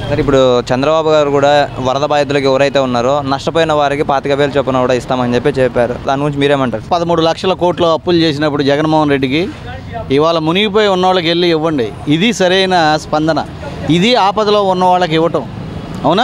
సరే ఇప్పుడు చంద్రబాబు గారు కూడా వరద బాధితులకు ఎవరైతే ఉన్నారో నష్టపోయిన వారికి పాతిక వేలు చొప్పున కూడా ఇస్తామని చెప్పి చెప్పారు దాని గురించి మీరేమంటారు పదమూడు లక్షల కోట్లు అప్పులు చేసినప్పుడు జగన్మోహన్ రెడ్డికి ఇవాళ మునిగిపోయి ఉన్న వాళ్ళకి వెళ్ళి ఇవ్వండి ఇది సరైన స్పందన ఇది ఆపదలో ఉన్న వాళ్ళకి ఇవ్వటం అవునా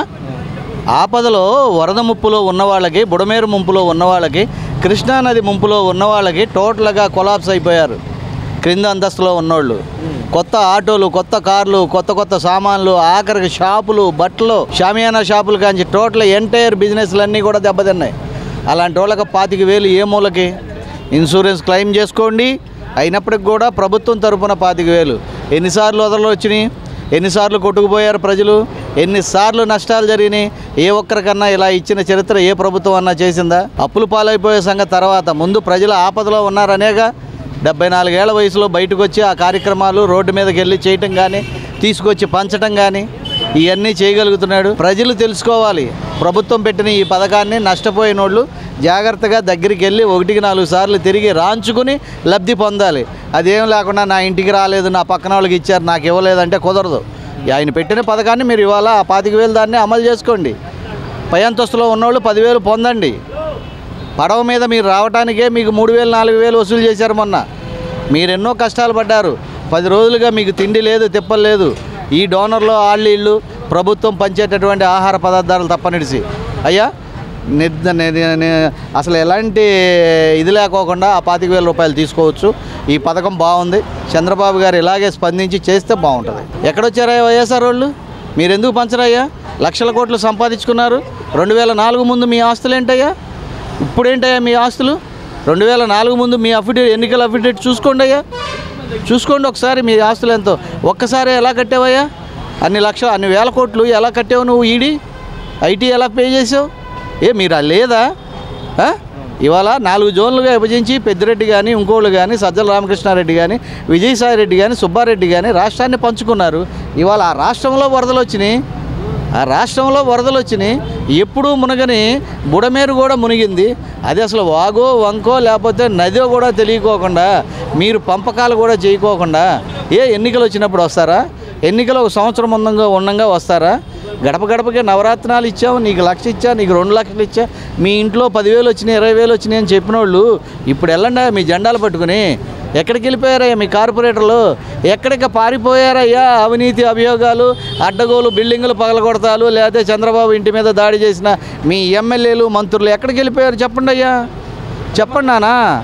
ఆపదలో వరద ముప్పులో ఉన్న వాళ్ళకి బుడమేరు ముంపులో ఉన్న వాళ్ళకి కృష్ణానది ముంపులో ఉన్న వాళ్ళకి టోటల్గా కొలాప్స్ అయిపోయారు క్రింద అంతస్తులో ఉన్నోళ్ళు కొత్త ఆటోలు కొత్త కార్లు కొత్త కొత్త సామాన్లు ఆఖరికి షాపులు బట్టలు షామియానా షాపులు కాంచి టోటల్ ఎంటైర్ బిజినెస్లన్నీ కూడా దెబ్బతిన్నాయి అలాంటి వాళ్ళకి పాతిక వేలు ఏ మూలకి ఇన్సూరెన్స్ క్లెయిమ్ చేసుకోండి అయినప్పటికి కూడా ప్రభుత్వం తరపున పాతిక వేలు ఎన్నిసార్లు వదలు వచ్చినాయి ఎన్నిసార్లు కొట్టుకుపోయారు ప్రజలు ఎన్నిసార్లు నష్టాలు జరిగినాయి ఏ ఒక్కరికన్నా ఇలా ఇచ్చిన చరిత్ర ఏ ప్రభుత్వం అన్నా చేసిందా అప్పులు పాలైపోయే సంగతి తర్వాత ముందు ప్రజలు ఆపదలో ఉన్నారనేగా డెబ్బై నాలుగేళ్ల వయసులో బయటకు వచ్చి ఆ కార్యక్రమాలు రోడ్డు మీదకి వెళ్ళి చేయటం కానీ తీసుకొచ్చి పంచటం కానీ ఇవన్నీ చేయగలుగుతున్నాడు ప్రజలు తెలుసుకోవాలి ప్రభుత్వం పెట్టిన ఈ పథకాన్ని నష్టపోయిన వాళ్ళు జాగ్రత్తగా దగ్గరికి వెళ్ళి ఒకటికి నాలుగు సార్లు తిరిగి రాంచుకుని లబ్ధి పొందాలి అదేం లేకుండా నా ఇంటికి రాలేదు నా పక్కన వాళ్ళకి ఇచ్చారు నాకు ఇవ్వలేదంటే కుదరదు ఆయన పెట్టిన పథకాన్ని మీరు ఇవాళ ఆ పాతిక వేలు దాన్ని అమలు చేసుకోండి పై అంతస్తులో ఉన్నోళ్ళు పదివేలు పొందండి పడవ మీద మీరు రావడానికే మీకు మూడు వేలు నాలుగు వేలు వసూలు చేశారు మొన్న మీరు ఎన్నో కష్టాలు పడ్డారు పది రోజులుగా మీకు తిండి లేదు తిప్పలు లేదు ఈ డోనర్లో ఆళ్ళు ఇళ్ళు ప్రభుత్వం పంచేటటువంటి ఆహార పదార్థాలు తప్పనిడిసి అయ్యా నిర్ద ని- ని- అసలు ఎలాంటి ఇది లేకోకుండా ఆ పాతిక వేల రూపాయలు తీసుకోవచ్చు ఈ పథకం బాగుంది చంద్రబాబు గారు ఇలాగే స్పందించి చేస్తే బాగుంటుంది ఎక్కడొచ్చారా వైఎస్ఆర్ వాళ్ళు మీరు ఎందుకు పంచరయ్యా లక్షల కోట్లు సంపాదించుకున్నారు రెండు వేల నాలుగు ముందు మీ ఆస్తులు ఏంటయ్యా ఇప్పుడేంటయ్యా మీ ఆస్తులు రెండు వేల నాలుగు ముందు మీ అఫిడేట్ ఎన్నికల అఫిడేట్ చూసుకోండి అయ్యా చూసుకోండి ఒకసారి మీ ఆస్తులు ఎంతో ఒక్కసారి ఎలా కట్టావయ్యా అన్ని లక్షలు అన్ని వేల కోట్లు ఎలా కట్టావు నువ్వు ఈడీ ఐటీ ఎలా పే చేసావు ఏ మీరు లేదా ఆ? ఇవాళ నాలుగు జోన్లుగా విభజించి పెద్దిరెడ్డి కానీ ఇంకోళ్ళు కానీ సజ్జల రామకృష్ణారెడ్డి కానీ విజయసాయి రెడ్డి కానీ సుబ్బారెడ్డి కానీ రాష్ట్రాన్ని పంచుకున్నారు ఇవాళ ఆ రాష్ట్రంలో వరదలు వచ్చినాయి ఆ రాష్ట్రంలో వరదలు వచ్చినాయి ఎప్పుడూ మునగని బుడమేరు కూడా మునిగింది అది అసలు వాగో వంకో లేకపోతే నదో కూడా తెలియకోకుండా మీరు పంపకాలు కూడా చేయకోకుండా ఏ ఎన్నికలు వచ్చినప్పుడు వస్తారా ఎన్నికలు ఒక సంవత్సరం ముందంగా ఉండంగా వస్తారా గడప గడపకి నవరత్నాలు ఇచ్చావు నీకు లక్ష ఇచ్చా నీకు రెండు లక్షలు ఇచ్చా మీ ఇంట్లో పదివేలు వచ్చినాయి ఇరవై వేలు వచ్చినాయి అని చెప్పిన వాళ్ళు ఇప్పుడు వెళ్ళండి మీ జెండాలు పట్టుకుని ఎక్కడికి వెళ్ళిపోయారయ్యా మీ కార్పొరేటర్లు ఎక్కడికి పారిపోయారయ్యా అవినీతి అభియోగాలు అడ్డగోలు బిల్డింగులు పగలగొడతాలు లేకపోతే చంద్రబాబు ఇంటి మీద దాడి చేసిన మీ ఎమ్మెల్యేలు మంత్రులు ఎక్కడికి వెళ్ళిపోయారు చెప్పండి అయ్యా చెప్పండి నానా